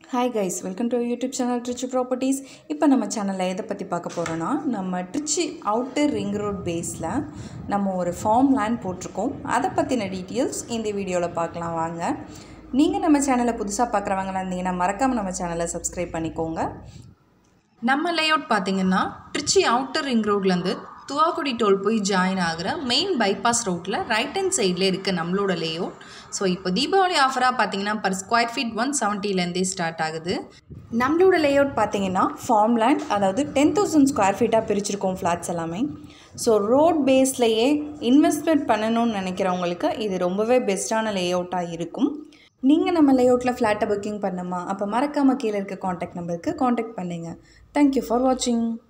hi guys welcome to YouTube channel Trichy properties இப்போ நம்ம சேனலில் எதை பற்றி பார்க்க போகிறோன்னா நம்ம ட்ரிச்சி அவுட்டர் ரிங் ரோட் பேஸில் நம்ம ஒரு ஃபார்ம் லேண்ட் போட்டிருக்கோம் அதை பற்றின டீட்டெயில்ஸ் இந்த வீடியோவில் பார்க்கலாம் வாங்க நீங்கள் நம்ம சேனலை புதுசாக பார்க்குறவங்களா இருந்தீங்கன்னா மறக்காமல் நம்ம சேனலை சப்ஸ்கிரைப் பண்ணிக்கோங்க நம்ம லேஅவுட் பார்த்தீங்கன்னா ட்ரிச்சி அவுட்டர் ரிங் ரோட்லேருந்து துவாக்குடி டோல் போய் ஜாயின் ஆகிற மெயின் பைபாஸ் ரோட்டில் ரைட் ஹேண்ட் சைடில் இருக்க நம்மளோட லேஅவுட் ஸோ இப்போ தீபாவளி ஆஃபராக பார்த்தீங்கன்னா பர் ஸ்கொயர் ஃபீட் ஒன் செவன்ட்டிலேருந்தே ஸ்டார்ட் ஆகுது நம்மளோட லேஅவுட் பார்த்தீங்கன்னா ஃபார்ம் லேண்ட் அதாவது டென் தௌசண்ட் ஸ்கொயர் ஃபீட்டாக பிரிச்சிருக்கோம் ஃப்ளாட்ஸ் எல்லாமே ஸோ ரோட் பேஸ்லையே இன்வெஸ்ட்மெண்ட் பண்ணணும்னு நினைக்கிறவங்களுக்கு இது ரொம்பவே பெஸ்ட்டான லேஅவுட்டாக இருக்கும் நீங்கள் நம்ம லேஅவுட்டில் ஃப்ளாட்டை புக்கிங் பண்ணுமா அப்போ மறக்காமல் கீழே இருக்க காண்டாக்ட் நம்பருக்கு காண்டாக்ட் பண்ணுங்கள் தேங்க்யூ ஃபார் வாட்சிங்